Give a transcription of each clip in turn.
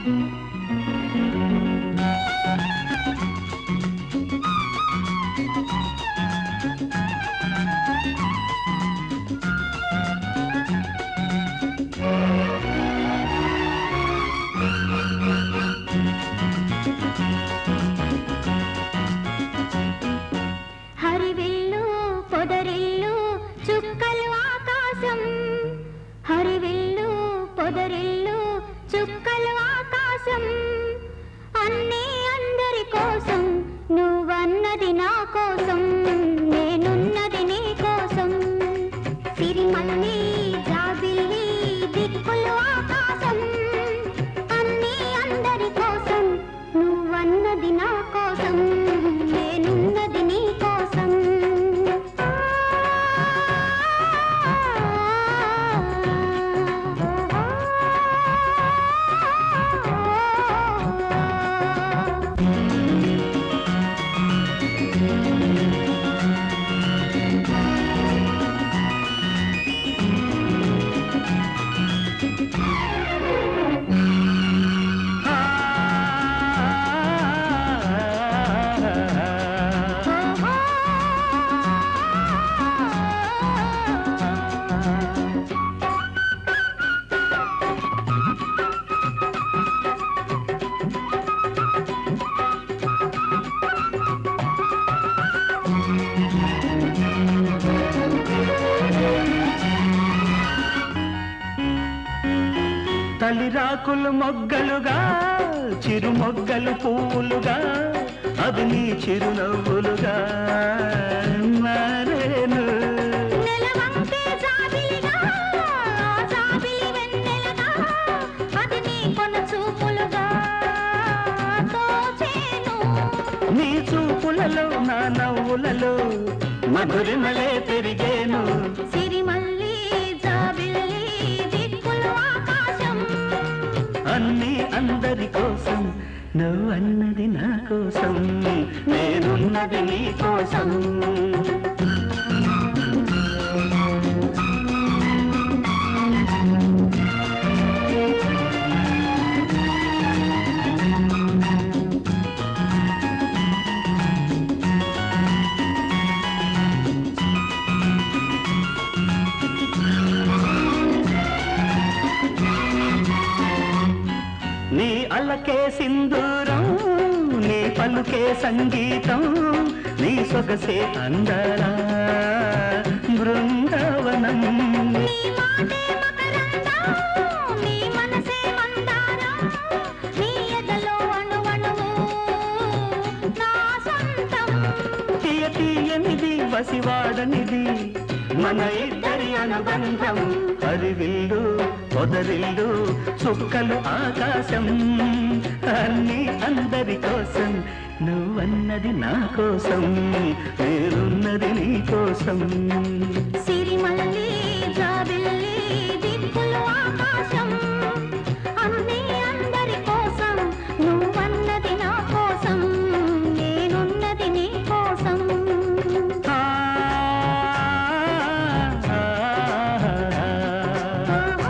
హరివిల్లు పొదరిల్లు చుక్కలు ఆకాశం హరివిల్లు పొదరిల్లు చుక్కలు ఆకాశం అన్నీ అందరి కోసం నువ్వన్నది నా కోసం నేనున్నది నీ కోసం సిరిమల్లి జాబిల్లి దిక్కులు ఆకాశం అన్నీ అందరి కోసం నువ్వన్నది నా కోసం నేనున్నది నీ కోసం తలిరాకులు మొగ్గలుగా చిరు మొగ్గలు పువ్వులుగా అవి నీ చిరునవ్వులుగా మారేను నెలవంకే జాబిలిగా జాబిలి వెన్నెలగా అది నీ కొన చూపులుగా తోచేను నీ చూపులలో నా నవ్వులలో మధురిమలే పెరిగేను సిరిమల్లి జాబిల్లి దిక్కులు ఆకాశం అన్ని అందరి కోసం నువ్వు అన్నది నా కోసం నేనున్నది నీ కోసం నీ అల్లకే సింధూరం నీ పలుకే సంగీతం నీ సొగసే అందరా బృందావనం నీ మాటే మకరందం నీ మనసే మందారం నీ ఎదలో అణువణువు నా సొంతం తీయ తీయనిది వసివాడనిది మన ఇద్దరి అనుబంధం హరివిల్లు పొదరిల్లు చుక్కలు ఆకాశం అన్ని అందరి కోసం నువ్వన్నది నా కోసం నేనున్నది నీ కోసం సిరిమల్లి జాబిల్లి దిక్కులు ఆకాశం అన్నీ అందరి కోసం నువ్వన్నది నా కోసం నేనున్నది నీ కోసం ఆ, ఆ, ఆ, ఆ.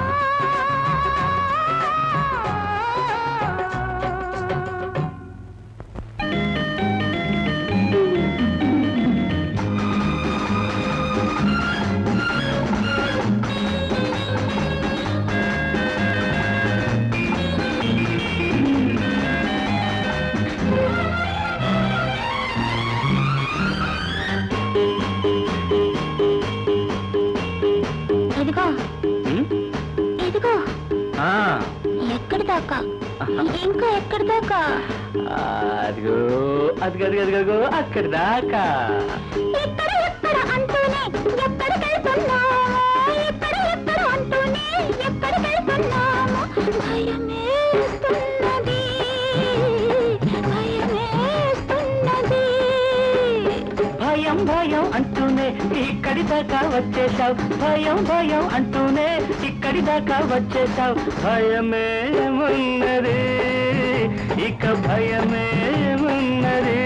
ఇదిగో ఉమ్, ఇదిగో ఆ, ఎక్కడి దాకా ఇంకా ఎక్కడి దాకా అదిగో అదిగో అదిగో అదిగో అక్కడి దాకా ఎక్కడ ఎక్కడ అంటూనే ఎక్కడికెళ్తున్నాము ఎక్కడ ఎక్కడ అంటూనే ఎక్కడికెళ్తున్నాము భయమేస్తున్నది భయమేస్తున్నది భయం భయం అంటూనే ఇక్కడి దాకా వచ్చేసావు భయం భయం అంటూనే ఇక్కడి దాకా వచ్చేసావు భయమేమున్నది ఇక భయమేమున్నది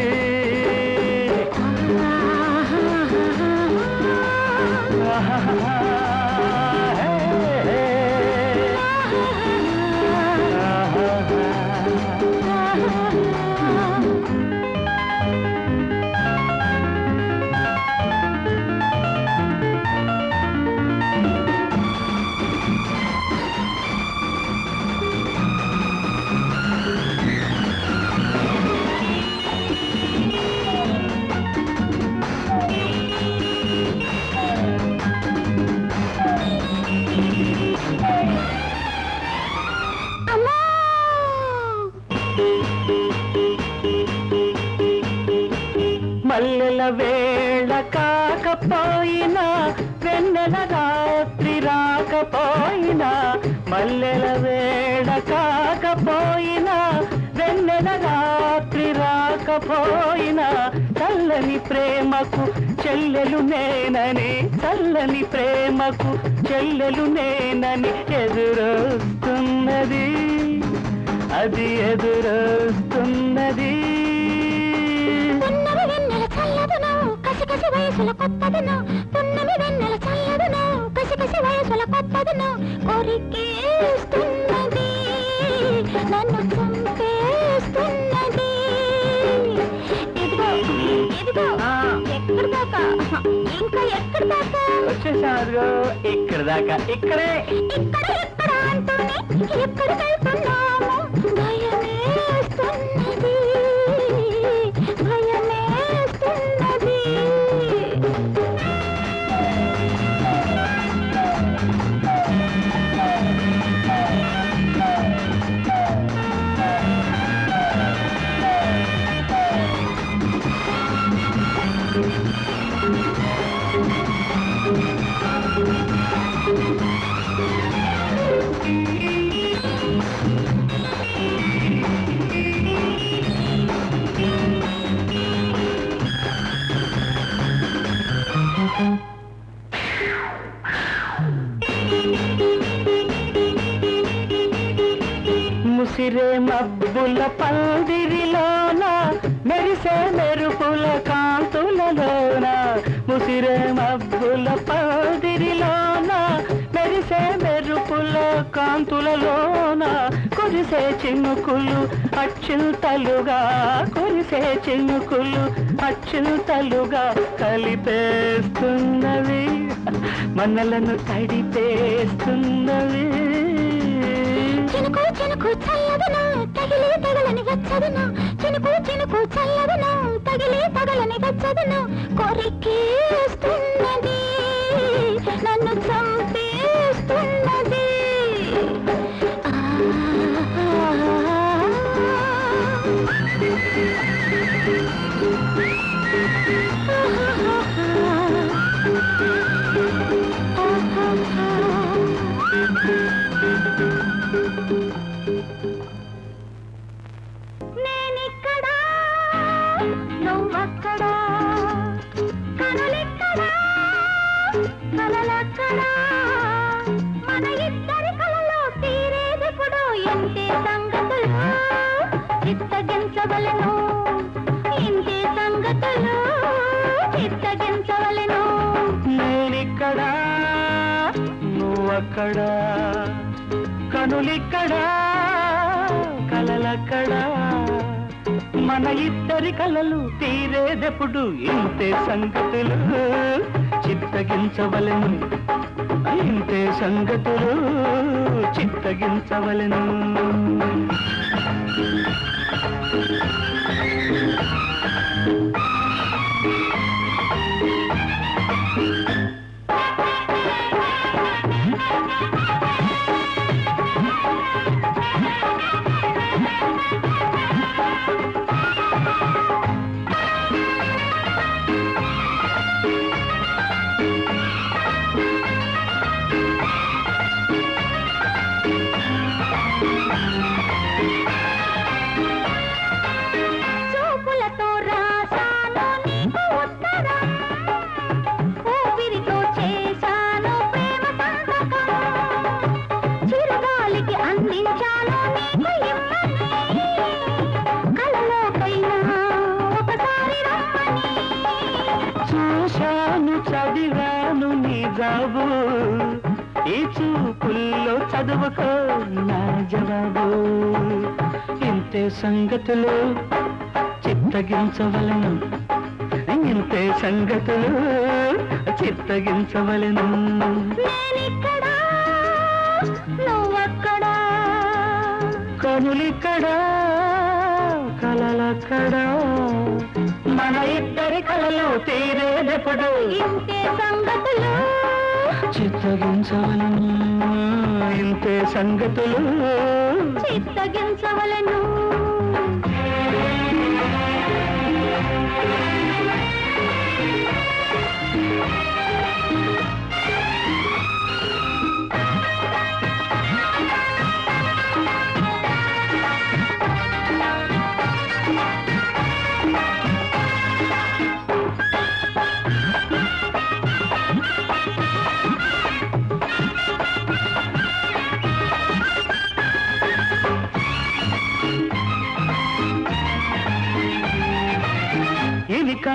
రాకపోయినా వెన్నెల రాత్రి రాకపోయినా మల్లెల వేళ కాకపోయినా వెన్నెల రాత్రి రాకపోయినా చల్లని ప్రేమకు చెల్లెలు నేనని చల్లని ప్రేమకు చెల్లెలు నేనని ఎదురొస్తున్నది అది ఎదురొస్తున్నది పున్నమి వెన్నెల చల్లదును కసికసి వయసుల కొత్తదును పున్నమి వెన్నెల చల్లదును కసికసి వయసుల కొత్తదును కొరికేస్తున్నది నన్ను చంపేస్తున్నది ఇదిగో ఇదిగో ఆ. ఎక్కడి దాకా ఇంకా ఎక్కడి దాకా వచ్చేసారు ఇక్కడ దాకా ఇక్కడే ఇక్కడ ఎక్కడ అంటూనే ఎక్కడికి వెళ్తున్నాము భయమేస్తున్నది భయమేస్తున్నది ముసిరే మబ్బుల పందిరిలోన మెరిసే మెరుపుల కాంతులలోన ముసిరే మబ్బుల పందిరిలోన మెరిసే మెరుపుల కాంతులలోన కురిసే చినుకులు అచ్యుతలుగా కురిసే చినుకులు అచ్యుతలుగా కలిపేస్తున్నవి మనలను తడిపేస్తున్నవి చినుకు చినుకు చల్లదను తగిలి తగలని వెచ్చదను చినుకు చినుకు చల్లదను తగిలి తగలని వెచ్చదను కొరికేస్తున్నది నన్ను చంపేస్తున్నది నేనిక్కడా నువ్వక్కడా కనులెక్కడా కలలక్కడా మన ఇద్దరి కలలో తీరేదెప్పుడు ఎంతే సంగతులు చిత్తగించవలను ఇంతే సంగతులు చిత్తగించవలను నేనిక్కడా నువ్వక్కడా కనులిక్కడా కలలక్కడా మన ఇద్దరి కలలు తీరేదెప్పుడు ఇంతే సంగతులు చిత్తగించవలను ఇంతే సంగతులు చిత్తగించవలను చూపులతో రాశాను నీకు ఉత్తరం ఊపిరితో చేశాను ప్రేమ సంతకం చిరుగాలికి అందించాను నీకు ఇమ్మని కలలోకైనా ఒకసారి రమ్మని చూశాను చదివాను నీ జాబు ఈ చూపుల్లో చదువుకో నా జవాబు ఇంతే సంగతులు చిత్తగించవలను ఇంతే సంగతులు చిత్తగించవలను నేనిక్కడా నువ్వక్కడా కనులిక్కడా కలలక్కడా మన ఇద్దరి కలలు తీరేదెప్పుడు ఇంతే సంగతులు చిత్తగించవలను ఇంతే సంగతులు చిత్తగించవలను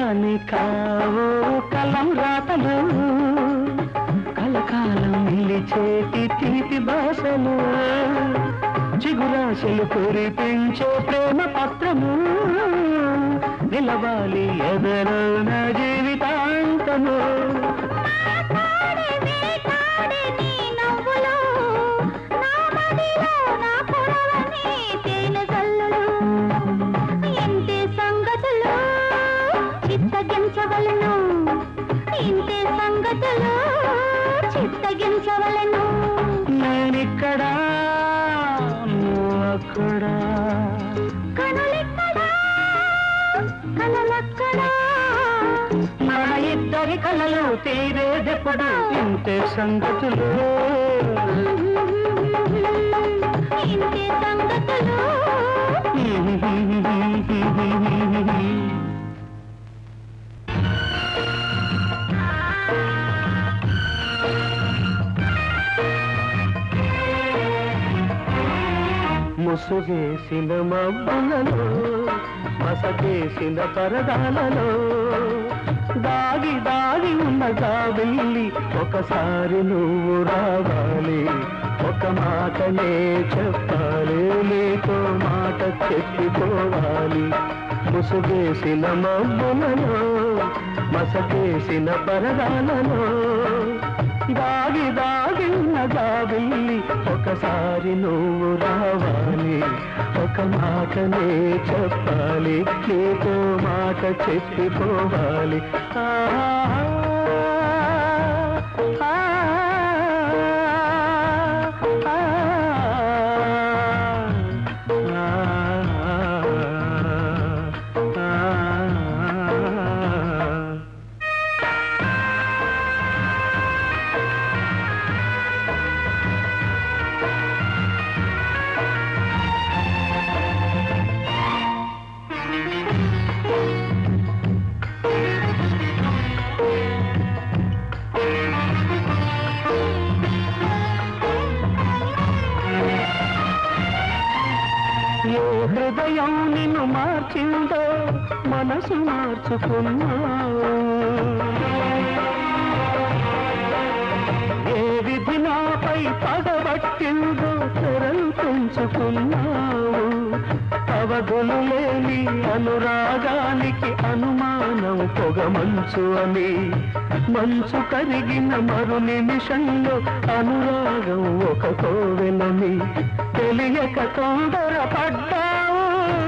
కాని కావు కలం రాతలు కలకాలం నిలిచేటి తీపి భాషలు చిగురాశలు కురిపించే ప్రేమ పత్రము నిలవాలి ఎదరోన జీవితాంతము మాట్లాడే వేటాడే నీ నవ్వులు, నా మదిలో నా పొడవని తేనె జల్లులు. ఇంతే సంగతులు చిత్తగించవలను ఇంతే సంగతులు చిత్తగించవలను నేనిక్కడా నువ్వు అక్కడా కనులెక్కడా కలలక్కడా మన ఇద్దరి కలలు తీరేదెప్పుడు ఇంతే సంగతులు ఇంతే సంగతులు ముసుగేసిన మబ్బులలో మసకేసిన పరదాలలో దాగి దాగి ఉన్న గాబిల్లి ఒకసారి నువ్వు రావాలి ఒక మాటనే చెప్పాలి నీతో మాట చెప్పిపోవాలి ముసుగేసిన మబ్బులలో మసకేసిన పరదాలలో దాగి దాగి ఉన్న గాబిల్లి ఒకసారి నువ్వు రావాలి ఒక మాటనే చెప్పాలి నీతో మాట చెప్పిపోవాలి ఆ, ఆ, ఆ, ఆ, ఆ. ఏ హృదయం నిన్ను మార్చిందో మనసు మార్చుకున్నావు ఏ విధి నాపై పగబట్టిందో తెరలు పెంచుకున్నావు అవధులు లేని అనురాగానికి అనుమానం పొగ మంచు అని మంచు కరిగిన మరు నిమిషంలో అనురాగం ఒక కోవెలని తెలియక తొందరపడ్డావు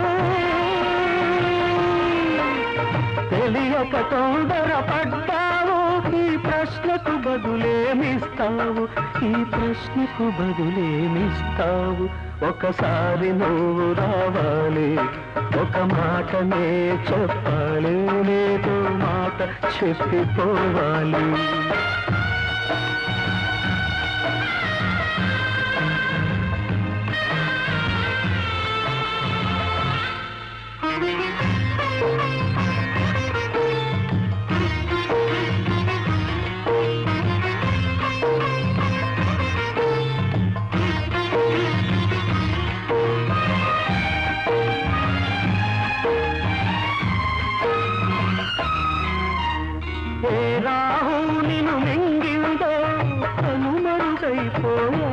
తెలియక తొందరపడ్డావు ఈ ప్రశ్నకు బదులేమిస్తావు ఈ ప్రశ్నకు బదులేమిస్తావు ఒకసారి నువ్వు రావాలి ఒక మాటనే చెప్పాలి లేదో మాట చెప్పిపోవాలి ఏ రాహు నిన్ను మింగిందో కనుమరుగైపోయా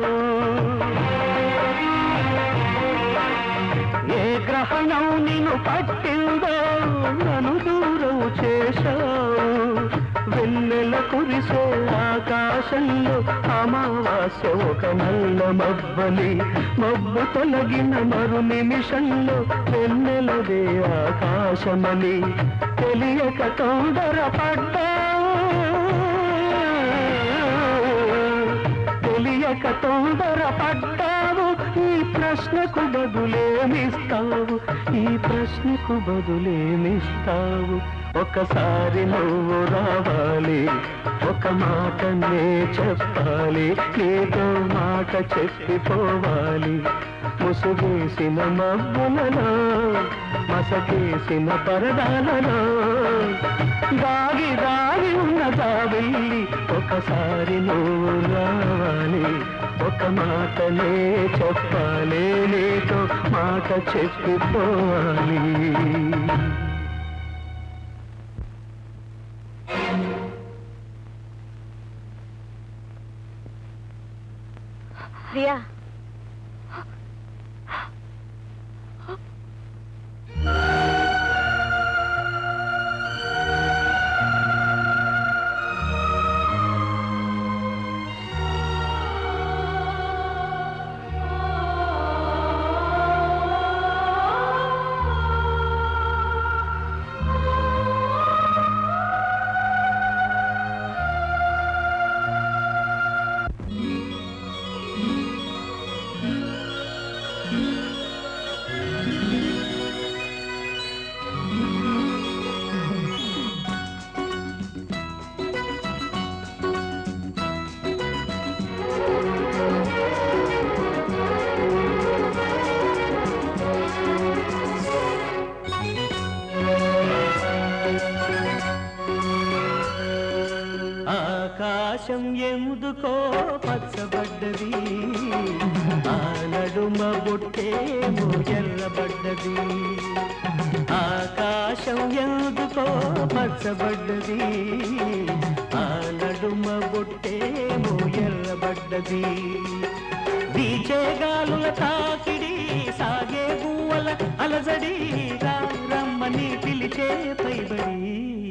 ఏ గ్రహణం నిన్ను పట్టిందో నన్ను దూరం చేశావు వెన్నెల కురిసే ఆకాశంలో అమావాస్య ఒక నల్ల మబ్బలి మబ్బు తొలగిన మరు నిమిషంలో వెన్నెలదే ఆకాశమని తెలియక తొందరపడ్డావు తెలియక తొందరపడ్డావు ఈ ప్రశ్నకు బదులేమిస్తావు ఈ ప్రశ్నకు బదులేమిస్తావు ఒకసారి నువ్వు రావాలి ఒక మాటనే చెప్పాలి నీతో మాట చెప్పిపోవాలి ముసుగేసిన మబ్బులలో మసకేసిన పరదాలలో దాగి దాగి ఉన్న దావిల్లి ఒకసారి నువ్వు రావాలి ఒక మాటనే చెప్పాలి నీతో మాట చెప్పిపోవాలి ప్రియా ఆకాశం ఎందుకో పచ్చబడ్డది ఆ నడుమ బొట్టేమో ఎర్రబడ్డది ఆకాశం ఎందుకో పచ్చబడ్డది ఆ నడుమ బొట్టేమో ఎర్రబడ్డది బీచే గాలుల తాకిడి సాగే గువ్వల అలజడి రా రమ్మని పిలిచే పైబడి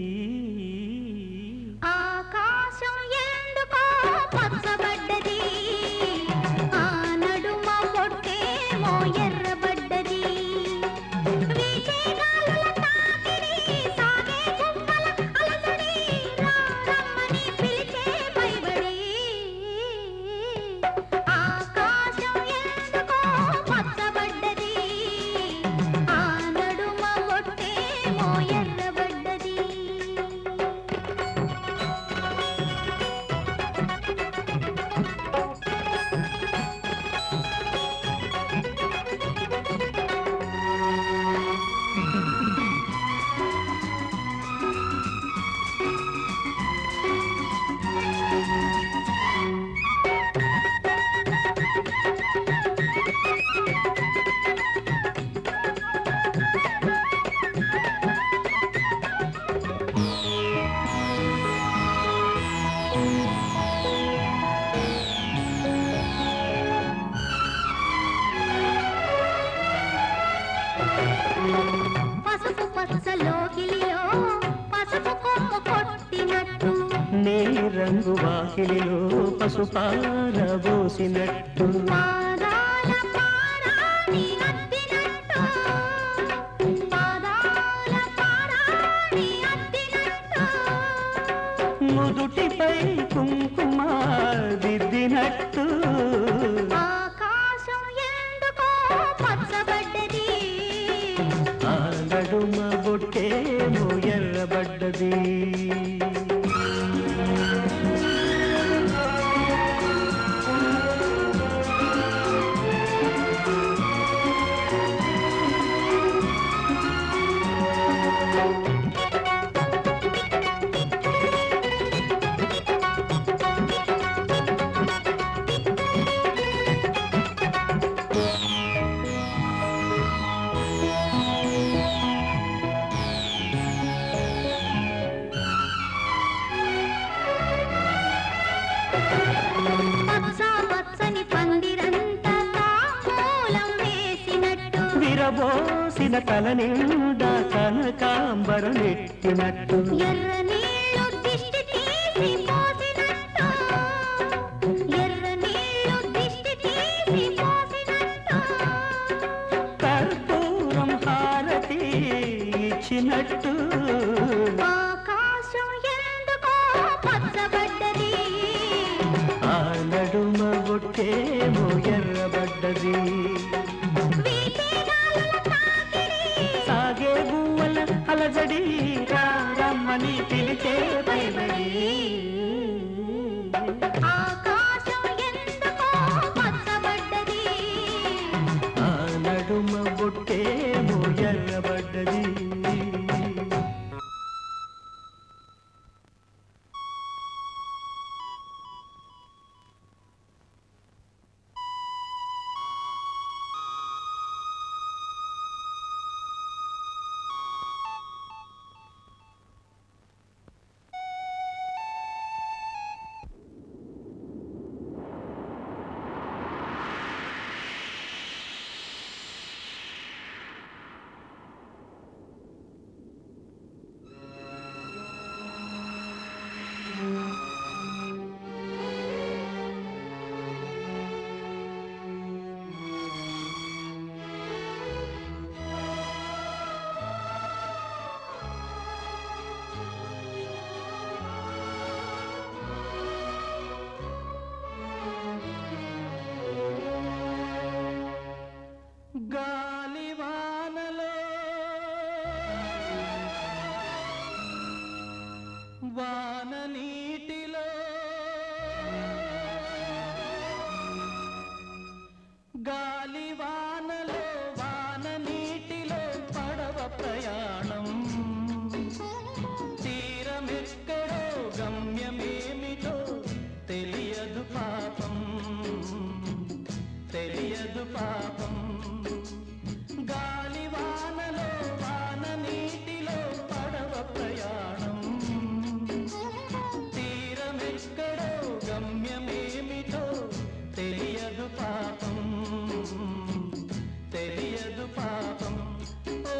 ఆకాశం ఎందుకో పచ్చబడ్డది ఆ నడుమ పొట్టేమో ఎర్రబడ్డది వీచే గాలుల తాకిడి సాగే గువ్వల అలజడి రా రమ్మని పిలిచే పైబడి ఆకాశం ఎందుకో పచ్చబడ్డది ఆ నడుమ పొట్టేమో ఎర్రబడ్డది పసుపు పచ్చలోకిలిలో పసుపు కొమ్మ కొట్టినట్టు నీ రంగు వాకిలిలో పసుపారబోసినట్టు పాదాల పారాణి అద్దినట్టు పాదాల పారాణి అద్దినట్టు ముదుటిపై కుంకుమ దిద్దినట్టు ఆకాశం ఎందుకో పచ్చబడ్డది ఆ నడుమ బొట్టేమో ఎర్రబడ్డది పచ్చ పచ్చని పందిరంతా తాంబూలం వేసినట్టు విరబోసిన తల నిండా కనకాంబరం నెట్టినట్టు ఎర్ర నీళ్ళు దిష్టి తీసి పోసినట్టు ఎర్ర నీళ్ళు దిష్టి తీసి పోసినట్టు కర్పూరం హారతి ఇచ్చినట్టు ఆకాశం ఎందుకో పచ్చబడ్డది ఆ నడుమ బొట్టేమో ఎర్రబడ్డది వీచే గాలుల తాకిడి సాగే గువ్వల అలజడి రా రమ్మని పిలిచే పైబడి ఆకాశం ఎందుకో పచ్చబడ్డది ఆ నడుమ బొట్టేమో ఎర్రబడ్డది తెలియదు పాపం గాలి వానలో వాన నీటిలో పడవ ప్రయాణం తీరమెక్కడో గమ్యమేమిటో తెలియదు పాపం తెలియదు పాపం ఓ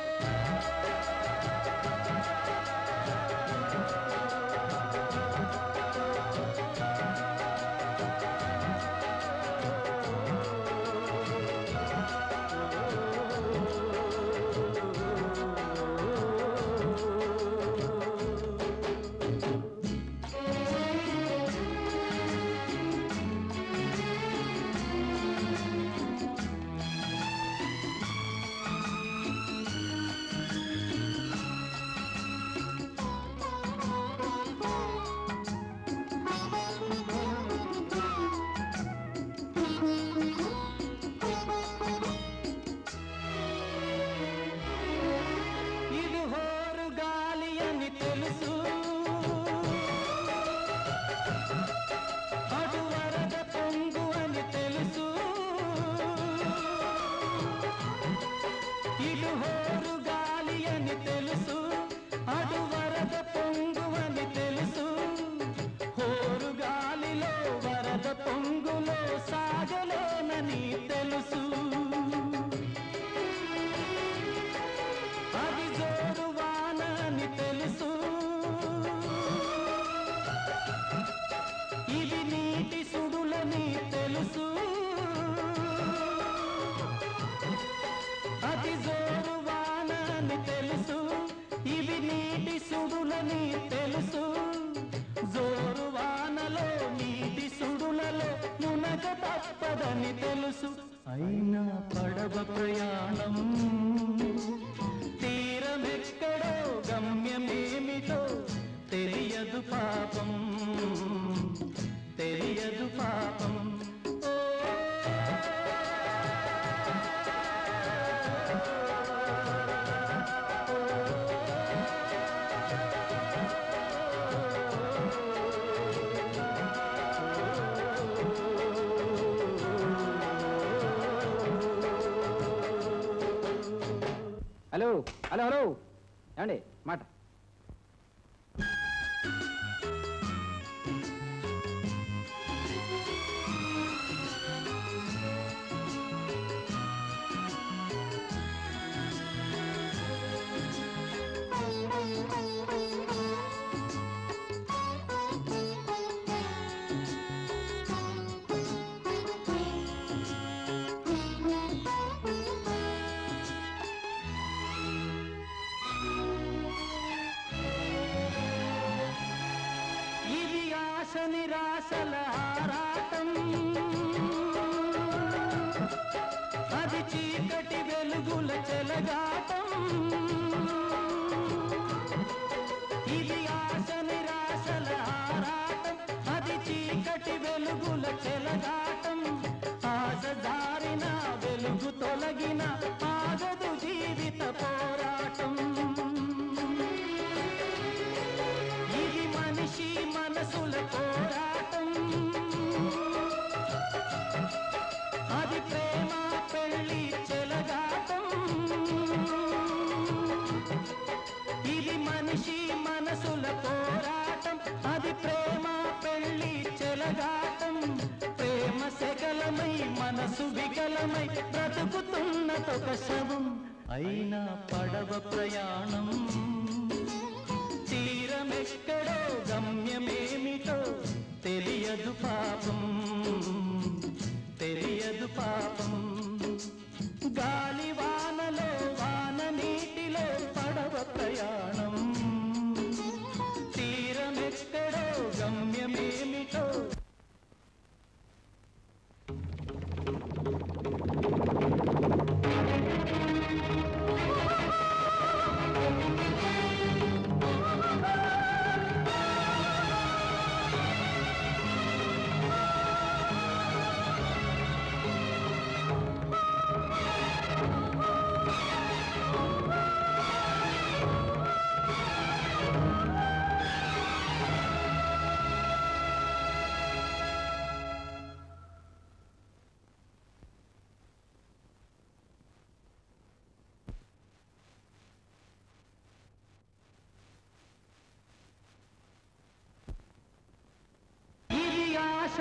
ఇది హోరు గాలి అని తెలుసు అటు వరద పొంగు అని తెలుసు ఇటు హోరు గాలి అని తెలుసు అటు వరద పొంగు అని తెలుసు హోరు గాలిలో వరద పొంగులో సాగలేనని తెలుసు అది జోరు వాన అని తెలుసు ఇది నీటి సుడులని తెలుసు అది జోరు వాన అని తెలుసు ఇవి నీటి సుడులని తెలుసు జోరు వానలో నీటి సుడులలో మునగ తప్పదని తెలుసు అయినా పడవ ప్రయాణం తీరమెక్కడో గమ్యమేమిటో తెలియదు పాపం తెలియదు పాపం ఓ హలో హలో హలో ఏమండి మాట ఇది ఆశ నిరాశల ఆరాటం అది చీకటి వెలుగుల చెలగాటం ఇది ఆశ నిరాశల ఆరాటం అది చీకటి వెలుగుల చెలగాటం ఆశ జారిన వెలుగు తొలగిన ఆగదు జీవిత పోరాటం ఇది మనిషి మనసుల పోరాటం అది ప్రేమ పెళ్లి చెలగాటం ఇది మనిషి మనసుల పోరాటం అది ప్రేమ పెళ్లి చెలగాటం ప్రేమ శకలమై మనసు వికలమై బ్రతుకుతున్నదొక శవం అయినా పడవ ప్రయాణం తీరమెక్కడో గమ్యమేమిటో తెలియదు పాపం తెలియదు పాపం గాలి వానలో వాన నీటిలో పడవ ప్రయాణం తీరమెక్కడో గమ్యమేమిటో ఆ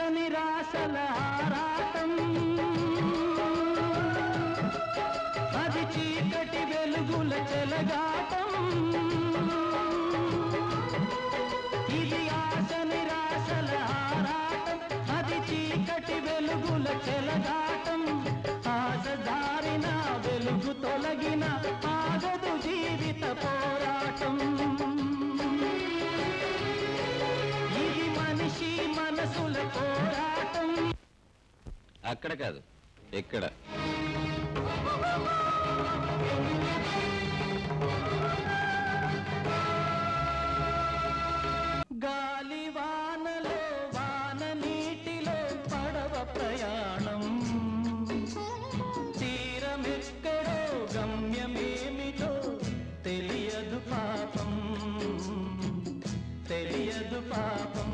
నిరాశల ఆరాటం అది చీకటి వెలుగుల చెలగాటం ఇది ఆశ నిరాశల ఆరాటం అది చీకటి వెలుగుల చెలగాటం ఆశ దారిన వెలుగు తొలగిన ఆగదు జీవిత పోరాటం ఇది మనిషి మనసుల పోరాటం అక్కడ కాదు ఇక్కడ గాలి వానలో వాన నీటిలో పడవ ప్రయాణం తీరమెక్కడో గమ్యమేమిటో తెలియదు పాపం తెలియదు పాపం